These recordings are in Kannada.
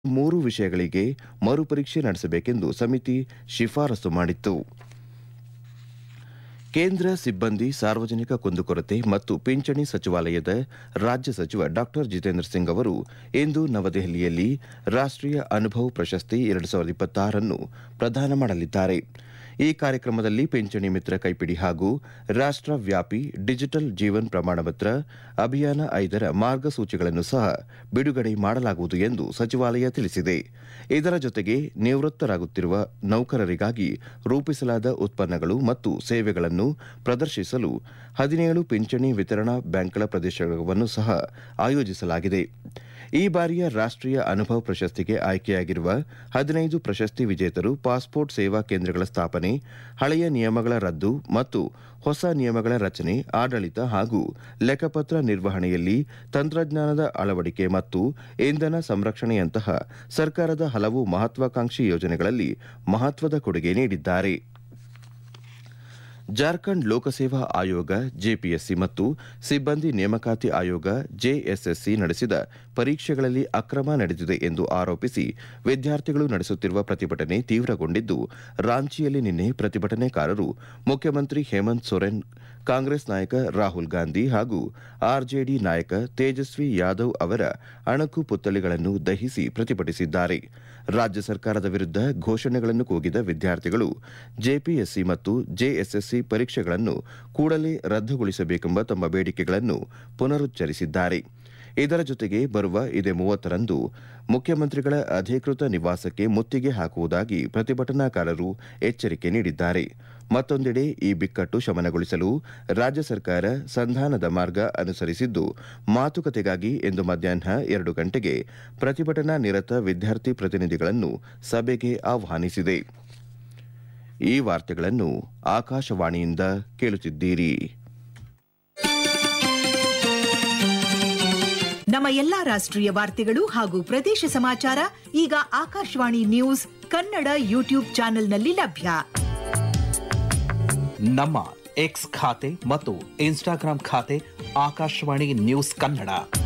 ಮೂರು ವಿಷಯಗಳಿಗೆ ಮರುಪರೀಕ್ಷೆ ನಡೆಸಬೇಕೆಂದು ಸಮಿತಿ ಶಿಫಾರಸು ಮಾಡಿತ್ತು ಕೇಂದ್ರ ಸಿಬ್ಬಂದಿ ಸಾರ್ವಜನಿಕ ಕುಂದುಕೊರತೆ ಮತ್ತು ಪಿಂಚಣಿ ಸಚಿವಾಲಯದ ರಾಜ್ಯ ಸಚಿವ ಡಾ ಜಿತೇಂದ್ರ ಸಿಂಗ್ ಅವರು ಇಂದು ನವದೆಹಲಿಯಲ್ಲಿ ರಾಷ್ಟೀಯ ಅನುಭವ್ ಪ್ರಶಸ್ತಿ ಎರಡು ಸಾವಿರದ ಇಪ್ಪತ್ತಾರನ್ನು ಪ್ರದಾನ ಮಾಡಲಿದ್ದಾರೆ ಈ ಕಾರ್ಯಕ್ರಮದಲ್ಲಿ ಪಿಂಚಣಿ ಮಿತ್ರ ಕೈಪಿಡಿ ಹಾಗೂ ರಾಷ್ಟವ್ಯಾಪಿ ಡಿಜಿಟಲ್ ಜೀವನ್ ಪ್ರಮಾಣಪತ್ರ ಅಭಿಯಾನ ಐದರ ಮಾರ್ಗಸೂಚಿಗಳನ್ನು ಸಹ ಬಿಡುಗಡೆ ಮಾಡಲಾಗುವುದು ಎಂದು ಸಚಿವಾಲಯ ತಿಳಿಸಿದೆ ಇದರ ಜೊತೆಗೆ ನಿವೃತ್ತರಾಗುತ್ತಿರುವ ನೌಕರರಿಗಾಗಿ ರೂಪಿಸಲಾದ ಉತ್ಪನ್ನಗಳು ಮತ್ತು ಸೇವೆಗಳನ್ನು ಪ್ರದರ್ಶಿಸಲು ಹದಿನೇಳು ಪಿಂಚಣಿ ವಿತರಣಾ ಬ್ಯಾಂಕ್ಗಳ ಪ್ರದೇಶವನ್ನು ಸಹ ಆಯೋಜಿಸಲಾಗಿದೆ ಈ ಬಾರಿಯ ರಾಷ್ಟೀಯ ಅನುಭವ ಪ್ರಶಸ್ತಿಗೆ ಆಯ್ಕೆಯಾಗಿರುವ ಹದಿನೈದು ಪ್ರಶಸ್ತಿ ವಿಜೇತರು ಪಾಸ್ಪೋರ್ಟ್ ಸೇವಾ ಕೇಂದ್ರಗಳ ಸ್ಥಾಪನೆ ಹಳೆಯ ನಿಯಮಗಳ ರದ್ದು ಮತ್ತು ಹೊಸ ನಿಯಮಗಳ ರಚನೆ ಆಡಳಿತ ಹಾಗೂ ಲೆಕ್ಕಪತ್ರ ನಿರ್ವಹಣೆಯಲ್ಲಿ ತಂತ್ರಜ್ಞಾನದ ಅಳವಡಿಕೆ ಮತ್ತು ಇಂಧನ ಸಂರಕ್ಷಣೆಯಂತಹ ಸರ್ಕಾರದ ಹಲವು ಮಹತ್ವಾಕಾಂಕ್ಷಿ ಯೋಜನೆಗಳಲ್ಲಿ ಮಹತ್ವದ ಕೊಡುಗೆ ನೀಡಿದ್ದಾರೆ ಜಾರ್ಖಂಡ್ ಲೋಕಸೇವಾ ಆಯೋಗ ಜೆಪಿಎಸ್ಸಿ ಮತ್ತು ಸಿಬ್ಬಂದಿ ನೇಮಕಾತಿ ಆಯೋಗ ಜೆಎಸ್ಎಸ್ಸಿ ನಡೆಸಿದ ಪರೀಕ್ಷೆಗಳಲ್ಲಿ ಅಕ್ರಮ ನಡೆದಿದೆ ಎಂದು ಆರೋಪಿಸಿ ವಿದ್ಯಾರ್ಥಿಗಳು ನಡೆಸುತ್ತಿರುವ ಪ್ರತಿಭಟನೆ ತೀವ್ರಗೊಂಡಿದ್ದು ರಾಂಚಿಯಲ್ಲಿ ನಿನ್ನೆ ಪ್ರತಿಭಟನೆಕಾರರು ಮುಖ್ಯಮಂತ್ರಿ ಹೇಮಂತ್ ಸೊರೆನ್ ಕಾಂಗ್ರೆಸ್ ನಾಯಕ ರಾಹುಲ್ ಗಾಂಧಿ ಹಾಗೂ ಆರ್ಜೆಡಿ ನಾಯಕ ತೇಜಸ್ವಿ ಯಾದವ್ ಅವರ ಅಣಕು ಪುತ್ಥಳಿಗಳನ್ನು ದಹಿಸಿ ಪ್ರತಿಭಟಿಸಿದ್ದಾರೆ ರಾಜ್ಯ ಸರ್ಕಾರದ ವಿರುದ್ಧ ಘೋಷಣೆಗಳನ್ನು ಕೂಗಿದ ವಿದ್ಯಾರ್ಥಿಗಳು ಜೆಪಿಎಸ್ಸಿ ಮತ್ತು ಜೆಎಸ್ಎಸ್ಸಿ ಪರೀಕ್ಷೆಗಳನ್ನು ಕೂಡಲೇ ರದ್ದುಗೊಳಿಸಬೇಕೆಂಬ ತಮ್ಮ ಬೇಡಿಕೆಗಳನ್ನು ಪುನರುಚ್ಚರಿಸಿದ್ದಾರೆ ಇದರ ಜೊತೆಗೆ ಬರುವ ಇದೇ ಮೂವತ್ತರಂದು ಮುಖ್ಯಮಂತ್ರಿಗಳ ಅಧಿಕೃತ ನಿವಾಸಕ್ಕೆ ಮುತ್ತಿಗೆ ಹಾಕುವುದಾಗಿ ಪ್ರತಿಭಟನಾಕಾರರು ಎಚ್ಚರಿಕೆ ನೀಡಿದ್ದಾರೆ ಮತ್ತೊಂದೆಡೆ ಈ ಬಿಕ್ಕಟ್ಟು ಶಮನಗೊಳಿಸಲು ರಾಜ್ಯ ಸರ್ಕಾರ ಸಂಧಾನದ ಮಾರ್ಗ ಅನುಸರಿಸಿದ್ದು ಮಾತುಕತೆಗಾಗಿ ಇಂದು ಮಧ್ಯಾಹ್ನ ಎರಡು ಗಂಟೆಗೆ ಪ್ರತಿಭಟನಾ ನಿರತ ವಿದ್ಯಾರ್ಥಿ ಪ್ರತಿನಿಧಿಗಳನ್ನು ಸಭೆಗೆ ಆಹ್ವಾನಿಸಿದೆ ಈ ವಾರ್ತೆಗಳನ್ನು ಆಕಾಶವಾಣಿಯಿಂದ ಕೇಳುತ್ತಿದ್ದೀರಿ ನಮ್ಮ ಎಲ್ಲಾ ರಾಷ್ಟ್ರೀಯ ವಾರ್ತೆಗಳು ಹಾಗೂ ಪ್ರದೇಶ ಸಮಾಚಾರ ಈಗ ಆಕಾಶವಾಣಿ ನ್ಯೂಸ್ ಕನ್ನಡ ಯೂಟ್ಯೂಬ್ ಚಾನೆಲ್ನಲ್ಲಿ ಲಭ್ಯ ನಮ್ಮ ಎಕ್ಸ್ ಖಾತೆ ಮತ್ತು ಇನ್ಸ್ಟಾಗ್ರಾಂ ಖಾತೆ ಆಕಾಶವಾಣಿ ನ್ಯೂಸ್ ಕನ್ನಡ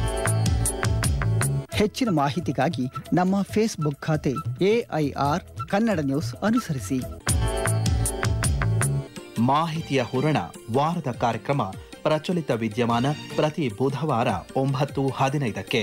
ಹೆಚ್ಚಿನ ಮಾಹಿತಿಗಾಗಿ ನಮ್ಮ ಫೇಸ್ಬುಕ್ ಖಾತೆ ಎಐಆರ್ ಕನ್ನಡ ನ್ಯೂಸ್ ಅನುಸರಿಸಿ ಮಾಹಿತಿಯ ಹೂರಣ ವಾರದ ಕಾರ್ಯಕ್ರಮ ಪ್ರಚಲಿತ ವಿದ್ಯಮಾನ ಪ್ರತಿ ಬುಧವಾರ ಒಂಬತ್ತು ಹದಿನೈದಕ್ಕೆ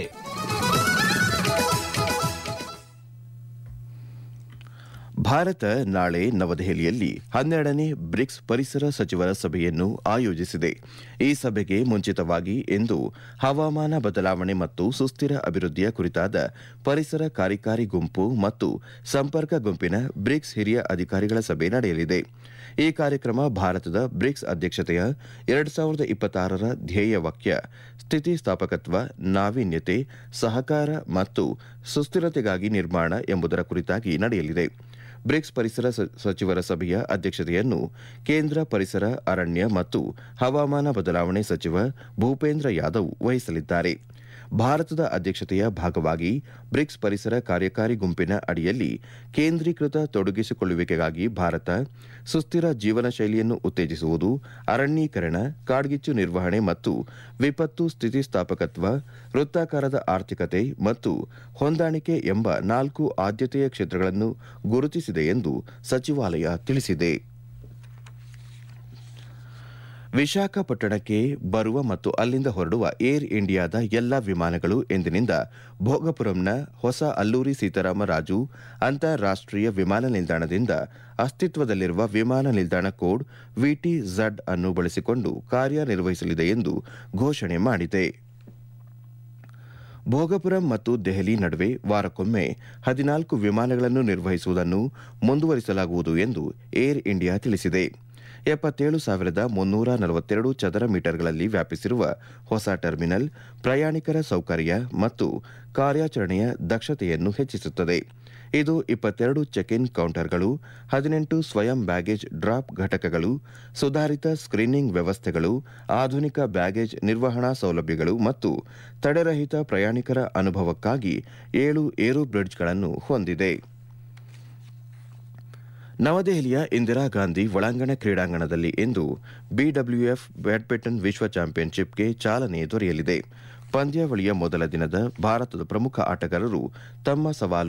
ಭಾರತ ನಾಳೆ ನವದೆಹಲಿಯಲ್ಲಿ ಹನ್ನೆರಡನೇ ಬ್ರಿಕ್ಸ್ ಪರಿಸರ ಸಚಿವರ ಸಭೆಯನ್ನು ಆಯೋಜಿಸಿದೆ ಈ ಸಭೆಗೆ ಮುಂಚಿತವಾಗಿ ಇಂದು ಹವಾಮಾನ ಬದಲಾವಣೆ ಮತ್ತು ಸುಸ್ಥಿರ ಅಭಿವೃದ್ಧಿಯ ಕುರಿತಾದ ಪರಿಸರ ಕಾರ್ಯಕಾರಿ ಗುಂಪು ಮತ್ತು ಸಂಪರ್ಕ ಗುಂಪಿನ ಬ್ರಿಕ್ಸ್ ಹಿರಿಯ ಅಧಿಕಾರಿಗಳ ಸಭೆ ನಡೆಯಲಿದೆ ಈ ಕಾರ್ಯಕ್ರಮ ಭಾರತದ ಬ್ರಿಕ್ಸ್ ಅಧ್ಯಕ್ಷತೆಯ ಎರಡು ಸಾವಿರದ ಇಪ್ಪತ್ತಾರರ ಧ್ಯೇಯ ವಾಕ್ಯ ಸ್ಥಿತಿಸ್ಥಾಪಕತ್ವ ನಾವೀನ್ಯತೆ ಸಹಕಾರ ಮತ್ತು ಸುಸ್ಥಿರತೆಗಾಗಿ ನಿರ್ಮಾಣ ಎಂಬುದರ ಕುರಿತಾಗಿ ನಡೆಯಲಿದೆ ಬ್ರಿಕ್ಸ್ ಪರಿಸರ ಸ- ಸಚಿವರ ಸಭೆಯ ಅಧ್ಯಕ್ಷತೆಯನ್ನು ಕೇಂದ್ರ ಪರಿಸರ ಅರಣ್ಯ ಮತ್ತು ಹವಾಮಾನ ಬದಲಾವಣೆ ಸಚಿವ ಭೂಪೇಂದ್ರ ಯಾದವ್ ವಹಿಸಲಿದ್ದಾರೆ ಭಾರತದ ಅಧ್ಯಕ್ಷತೆಯ ಭಾಗವಾಗಿ ಬ್ರಿಕ್ಸ್ ಪರಿಸರ ಕಾರ್ಯಕಾರಿ ಗುಂಪಿನ ಅಡಿಯಲ್ಲಿ ಕೇಂದ್ರೀಕೃತ ತೊಡಗಿಸಿಕೊಳ್ಳುವಿಕೆಗಾಗಿ ಭಾರತ ಸುಸ್ಥಿರ ಜೀವನ ಶೈಲಿಯನ್ನು ಉತ್ತೇಜಿಸುವುದು ಅರಣ್ಯೀಕರಣ ಕಾಡ್ಗಿಚ್ಚು ನಿರ್ವಹಣೆ ಮತ್ತು ವಿಪತ್ತು ಸ್ಥಿತಿಸ್ಥಾಪಕತ್ವ ವೃತ್ತಾಕಾರದ ಆರ್ಥಿಕತೆ ಮತ್ತು ಹೊಂದಾಣಿಕೆ ಎಂಬ ನಾಲ್ಕು ಆದ್ಯತೆಯ ಕ್ಷೇತ್ರಗಳನ್ನು ಗುರುತಿಸಿದೆ ಎಂದು ಸಚಿವಾಲಯ ತಿಳಿಸಿದೆ ವಿಶಾಖಪಟ್ಟಣಕ್ಕೆ ಬರುವ ಮತ್ತು ಅಲ್ಲಿಂದ ಹೊರಡುವ ಏರ್ ಇಂಡಿಯಾದ ಎಲ್ಲಾ ವಿಮಾನಗಳು ಎಂದಿನಿಂದ ಭೋಗಪುರಂನ ಹೊಸ ಅಲ್ಲೂರಿ ಸೀತಾರಾಮರಾಜು ಅಂತಾರಾಷ್ಟೀಯ ವಿಮಾನ ನಿಲ್ದಾಣದಿಂದ ಅಸ್ತಿತ್ವದಲ್ಲಿರುವ ವಿಮಾನ ನಿಲ್ದಾಣ ಕೋಡ್ ವಿಟಿ ಝಡ್ ಅನ್ನು ಬಳಸಿಕೊಂಡು ಕಾರ್ಯನಿರ್ವಹಿಸಲಿದೆ ಎಂದು ಘೋಷಣೆ ಮಾಡಿದೆ ಭೋಗಪುರಂ ಮತ್ತು ದೆಹಲಿ ನಡುವೆ ವಾರಕ್ಕೊಮ್ಮೆ ಹದಿನಾಲ್ಕು ವಿಮಾನಗಳನ್ನು ನಿರ್ವಹಿಸುವುದನ್ನು ಮುಂದುವರಿಸಲಾಗುವುದು ಎಂದು ಏರ್ ಇಂಡಿಯಾ ತಿಳಿಸಿದೆ ಎಪ್ಪತ್ತೇಳು ಸಾವಿರದ ಮುನ್ನೂರ ನಲವತ್ತೆರಡು ಚದರ ಮೀಟರ್ಗಳಲ್ಲಿ ವ್ಯಾಪಿಸಿರುವ ಹೊಸ ಟರ್ಮಿನಲ್ ಪ್ರಯಾಣಿಕರ ಸೌಕರ್ಯ ಮತ್ತು ಕಾರ್ಯಾಚರಣೆಯ ದಕ್ಷತೆಯನ್ನು ಹೆಚ್ಚಿಸುತ್ತದೆ ಇದು ಇಪ್ಪತ್ತೆರಡು ಚೆಕ್ ಇನ್ ಕೌಂಟರ್ಗಳು ಹದಿನೆಂಟು ಸ್ವಯಂ ಬ್ಯಾಗೇಜ್ ಡ್ರಾಪ್ ಘಟಕಗಳು ಸುಧಾರಿತ ಸ್ಕ್ರೀನಿಂಗ್ ವ್ಯವಸ್ಥೆಗಳು ಆಧುನಿಕ ಬ್ಯಾಗೇಜ್ ನಿರ್ವಹಣಾ ಸೌಲಭ್ಯಗಳು ಮತ್ತು ತಡೆರಹಿತ ಪ್ರಯಾಣಿಕರ ಅನುಭವಕ್ಕಾಗಿ ಏಳು ಏರೋ ಬ್ರಿಡ್ಜ್ಗಳನ್ನು ಹೊಂದಿದೆ ನವದೆಹಲಿಯ ಇಂದಿರಾ ಗಾಂಧಿ ಒಳಾಂಗಣ ಕ್ರೀಡಾಂಗಣದಲ್ಲಿ ಇಂದು ಬಿಡಬ್ಲ್ಯೂಎಫ್ ಬ್ಯಾಡ್ಮಿಂಟನ್ ವಿಶ್ವ ಚಾಂಪಿಯನ್ಶಿಪ್ಗೆ ಚಾಲನೆ ದೊರೆಯಲಿದೆ ಪಂದ್ಯಾವಳಿಯ ಮೊದಲ ದಿನದ ಭಾರತದ ಪ್ರಮುಖ ಆಟಗಾರರು ತಮ್ಮ ಸವಾಲು